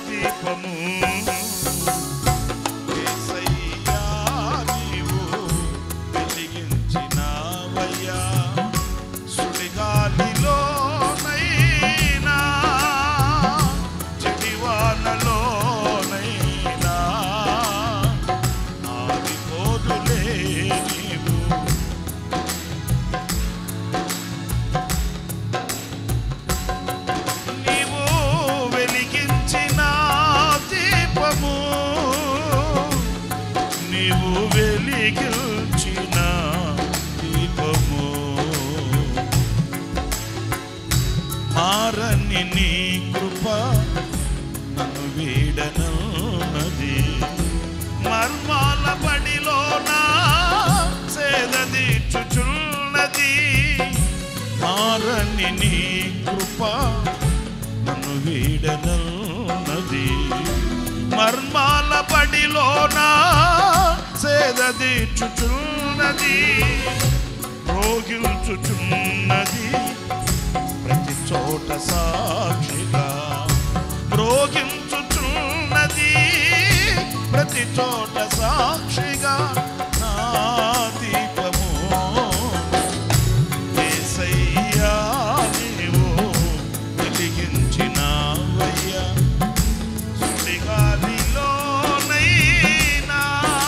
దీపము యేసయ్యా నీవు వెలిగించినావయ్యా సుడిగాలిలోనైనా చెడివానలోనైనా ఆగిపోదులే నీవు నీవు వెలిగించిన దీపము నీవు వెలిగించిన దీపము మారని నీ కృప నన్ను వీడనున్నది మర్మాల బడిలోన సేద తీర్చుచున్నది మారని నీ కృప నన్ను వీడనున్నది మర్మాల బడిలోన సేద తీర్చుచున్నది రోగిల్చుచున్నది ప్రతి చోట సాక్షిగా మ్రోగించుచున్నది ప్రతి చోట సాక్షిగా నా దీపము యేసయ్యా నీవు వెలిగించినావయ్యా సుడిగాలిలోనైనా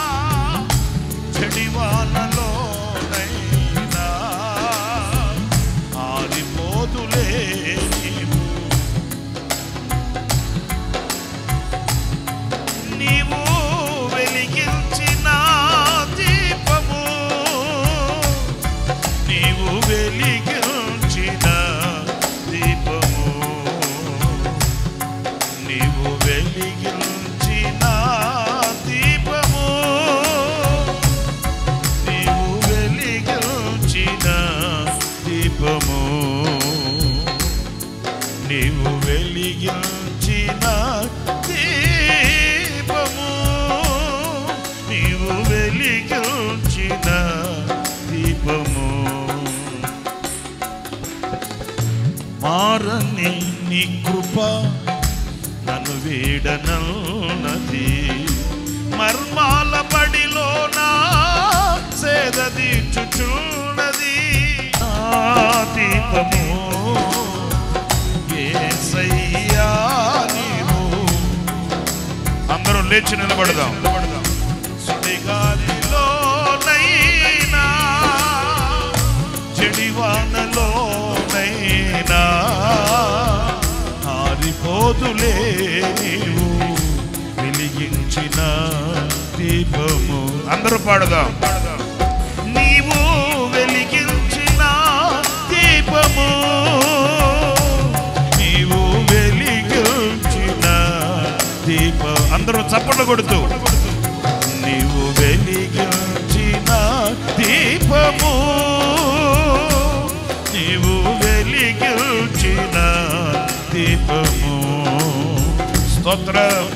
చెడివానలోనైనా ఆరిపోదులే నీవు నీవు వెలిగించిన దీపము నీవు వెలిగించిన దీపము నీవు వెలిగించిన దీపము నీవు వెలిగించిన దీపము నీవు వెలిగించిన దీపము నీవు వెలిగించిన దీపము మారని నీ కృప నన్ను వీడనన్నది మర్మాల బడిలోన సేద తీర్చుచున్నది ఆ దీపము యేసయ్యా నీవు అందరూ లేచి నిలబడదాం సుడిగాలిలోనైనా చెడివానలోనైనా ఆరిపోదులే నీవు వెలిగించిన దీపము అందరూ పాడదాం నీవు వెలిగించిన దీపము నీవు వెలిగించిన దీప అందరూ చప్పట్లు కొడుతూ నీవు వెలిగించిన దీపము నీవు వెలిగించిన దీపము స్తోత్రం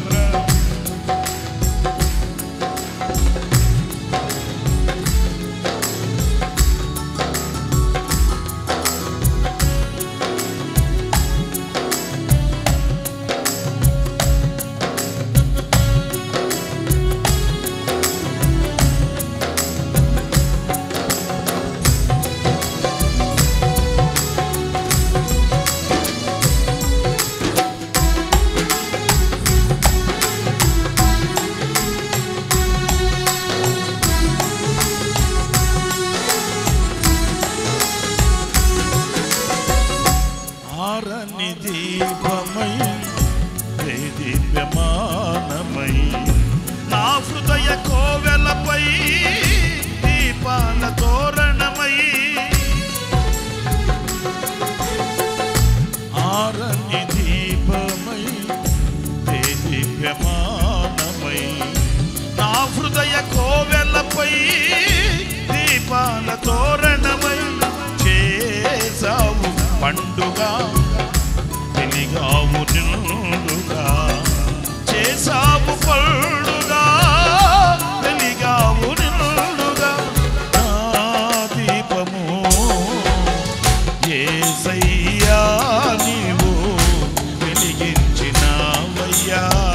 ఆరని దీపమై దీప్యమానమై నా హృదయ కోవెలపై దీపాల తోరణమై ఆరని దీపమై దీప్యమానమై నా హృదయ కోవెలపై దీపాల తోరణమై చేసావు పండుగ వెలిగావు నిండుగా చేసావు పండుగ వెలిగావు నిండుగా నా దీపము ఏసయ్యా నీవు వెలిగించినావయ్యా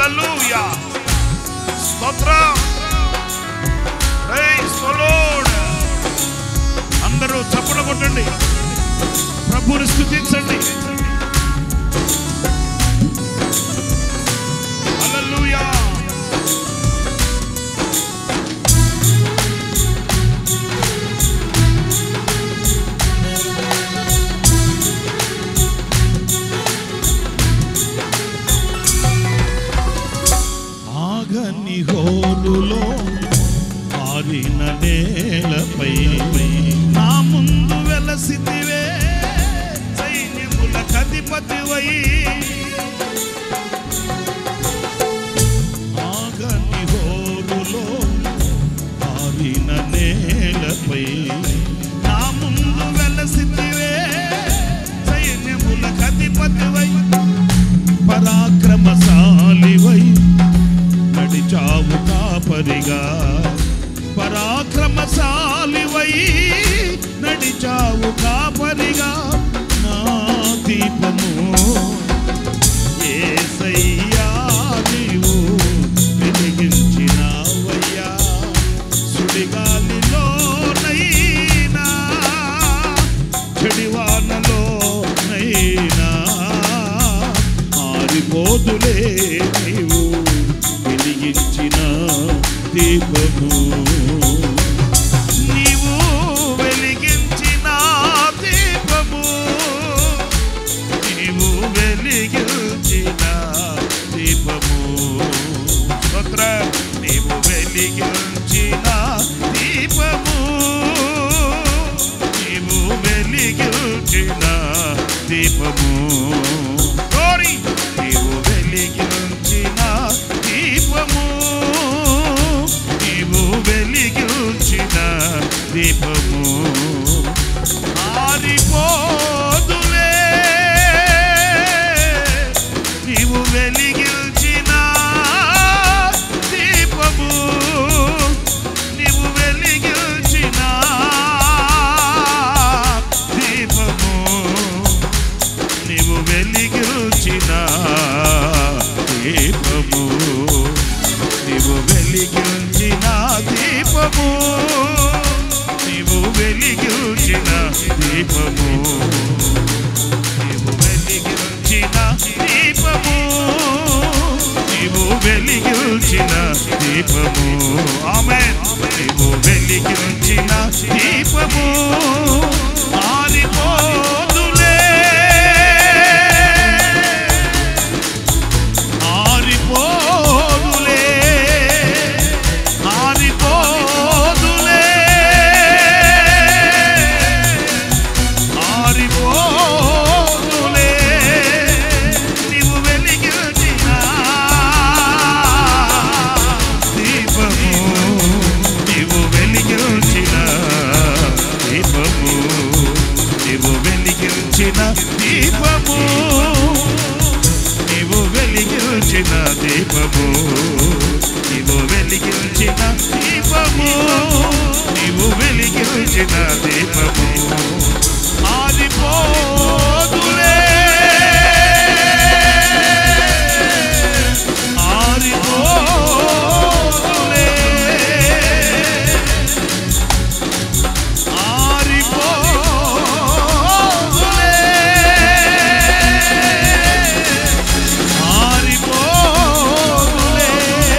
హల్లెలూయా స్తోత్రం ప్రైజ్ ద లార్డ్ అందరూ చప్పలు కొట్టండి ప్రభువుని స్తుతించండి హల్లెలూయా ఆగని హోరులో ఆరిన నేలపై నా ముందు వెలసితివే సైన్యముల కధిపతివై ఆగని హోరులో ఆరిన నేలపై నా ముందు వెలసితివే సైన్యముల కధిపతివై పరాక్రమశాలివై నడిచావు కాపరిగా పరాక్రమశాలివై నడిచావు కాపరిగా నా దీపము ఏసయ్యా నీవు వెలిగించినావయ్యా సుడిగాలిలోనైనా చెడివానలోనైనా ఆరిపోదులే నీవు వెలిగించిన దీపము నీవు వెలిగించిన దీపము నీవు వెలిగించిన దీపము స్తోత్ర నీవు వెలిగించిన దీపము నీవు వెలిగించిన దీపము Glory! నీవు వెలిగించిన దీపము నీవు వెలిగించిన దీపము ఆరిపోదులే నీవు వెలిగించిన దీపము నీవు వెలిగించిన దీపము నీవు వెలిగించిన దీపము నీవు వెలిగించిన దీపము నీవు వెలిగించిన దీపము నీవు వెలిగించిన దీపము నీవు వెలిగించిన దీపము ఆమె నీవు వెలిగించిన దీపము ఆరిపోదులే ఆరిపోదులే ఆరిపోదులే ఆరిపోదులే నీవు వెలిగించిన దీపము నీవు వెలిగించిన దీపము నీవు వెలిగించిన దీపము నీవు వెలిగించిన దీపము నీవు వెలిగించిన దీపము నీవు వెలిగించిన దీపము ఆరిపోదులే ఆరిపోదులే ఆరిపోదులే ఆరిపోదులే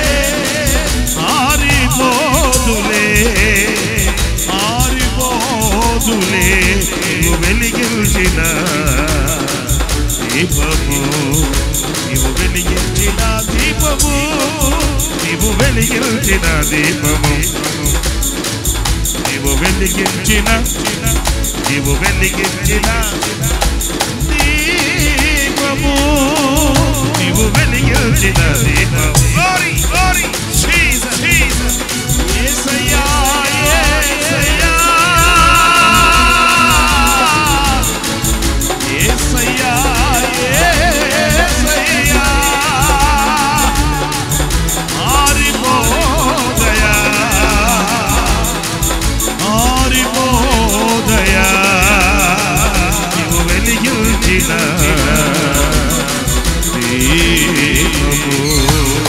ఆరిపోదులే ఆరిపోదులే నీవు వెలిగించిన దీపము నీవు వెలిగించిన దీపము నీవు వెలిగించిన దీపము నీవు వెలిగించిన నీవు వెలిగించిన దీపము నీవు వెలిగించిన దీపము Glory, glory, Jesus, Jesus. యేసయ్యా, యేసయ్యా. యేసయ్యా, యేసయ్యా. ఆరిపోదయా ఆరిపోదయా నీవు వెలిగించిన దీపము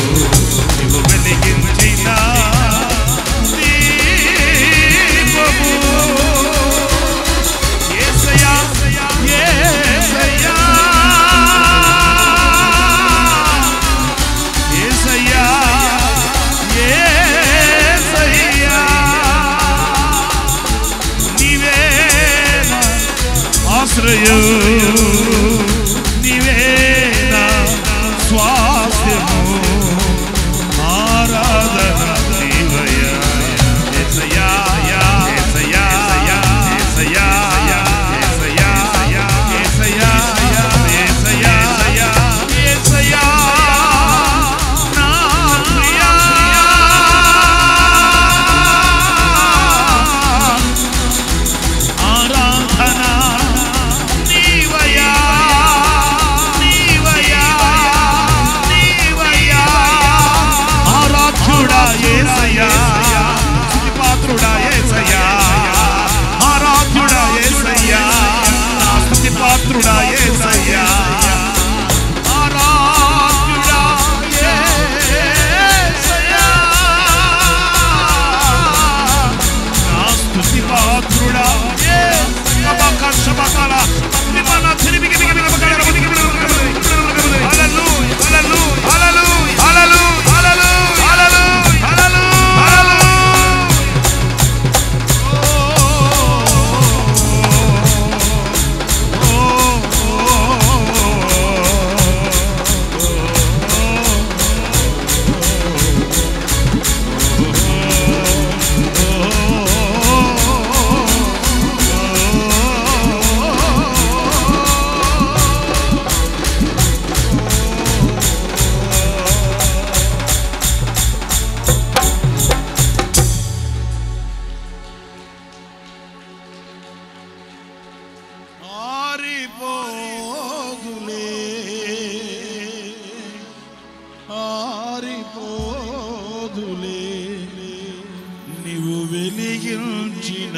ఆరిపోదులే నీవు వెలిగించిన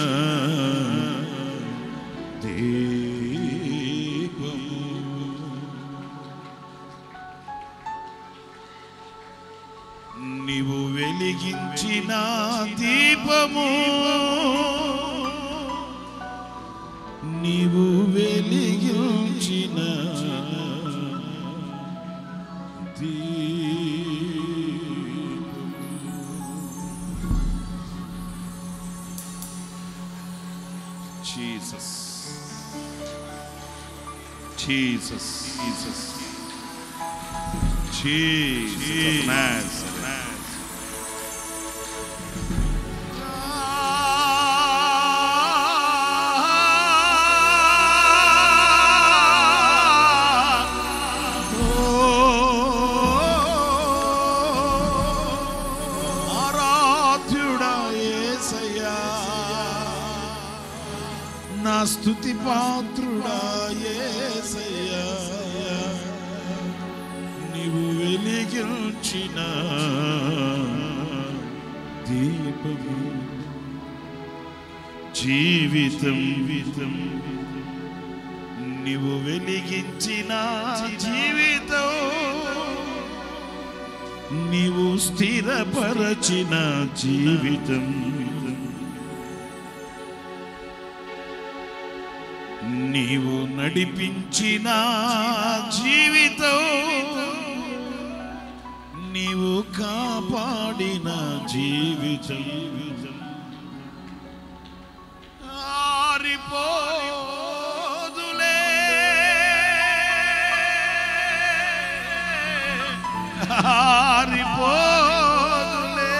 దీపము నీవు వెలిగించిన దీపము నీవు వెలిగించిన Jesus. Jesus. Jesus. Jesus. of Nazareth. ఆరాధ్యుడా యేసయ్యా నా స్తుతి పాత్రుడా యేసయ్యా నీవు వెలిగించిన దీపము జీవితం వితం నీవు వెలిగించిన జీవితం నీవు స్థిరపరచిన జీవితం నీవు నడిపించిన జీవితం నీవు కాపాడిన జీవితం ఆరిపోదులే ఆరిపోదులే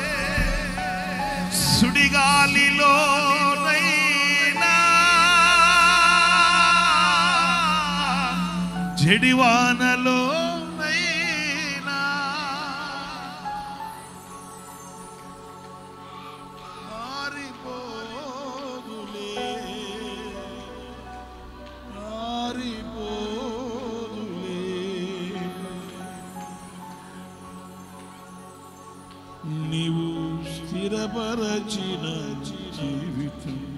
సుడిగాలిలో జడివానలో ఆరిపోదులే ఆరిపోదులే నీవు స్థిరపరచిన జీవితం